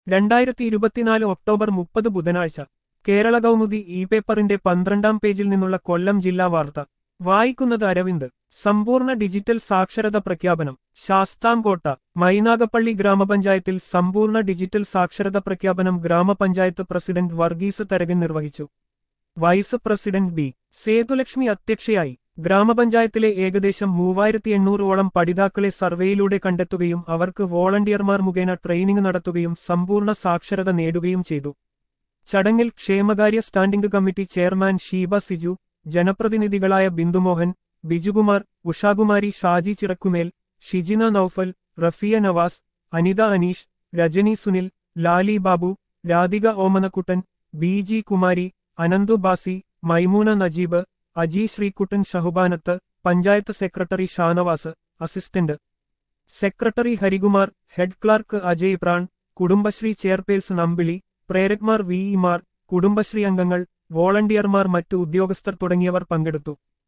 രണ്ടായിരത്തി ഇരുപത്തിനാല് ഒക്ടോബർ മുപ്പത് ബുധനാഴ്ച കേരള കൗമുദി ഇ പേപ്പറിന്റെ പന്ത്രണ്ടാം പേജിൽ നിന്നുള്ള കൊല്ലം ജില്ലാ വാർത്ത വായിക്കുന്നത് അരവിന്ദ് സമ്പൂർണ്ണ ഡിജിറ്റൽ സാക്ഷരത പ്രഖ്യാപനം ശാസ്താംകോട്ട മൈനാഗപ്പള്ളി ഗ്രാമപഞ്ചായത്തിൽ സമ്പൂർണ്ണ ഡിജിറ്റൽ സാക്ഷരത പ്രഖ്യാപനം ഗ്രാമപഞ്ചായത്ത് പ്രസിഡന്റ് വർഗീസ് തരകൻ നിർവഹിച്ചു വൈസ് പ്രസിഡന്റ് ബി സേതുലക്ഷ്മി അധ്യക്ഷയായി ഗ്രാമപഞ്ചായത്തിലെ ഏകദേശം മൂവായിരത്തി എണ്ണൂറോളം പഠിതാക്കളെ സർവേയിലൂടെ കണ്ടെത്തുകയും അവർക്ക് വോളണ്ടിയർമാർ മുഖേന ട്രെയിനിംഗ് നടത്തുകയും സമ്പൂർണ്ണ സാക്ഷരത നേടുകയും ചെയ്തു ചടങ്ങിൽ ക്ഷേമകാര്യ standing committee chairman Sheeba Siju ജനപ്രതിനിധികളായ Bindumohan Bijukumar Ushakumari Shaji Chirakkumel Shijina Noufal Rafiya Navas Anitha Aneesh Rajani Sunil Lali Babu Radhika Omanakuttan B G Kumari Ananthu Basi Maimoona Najeeb Aji Sreekuttan Shahubanath panchayat secretary Shanavas assistant secretary Harikumar head clerk Ajay Pran Kudumbashree chairperson Ambili പ്രേരക്മാർ വി ഇമാർ കുടുംബശ്രീ അംഗങ്ങൾ വോളണ്ടിയർമാർ മറ്റു ഉദ്യോഗസ്ഥർ തുടങ്ങിയവർ പങ്കെടുത്തു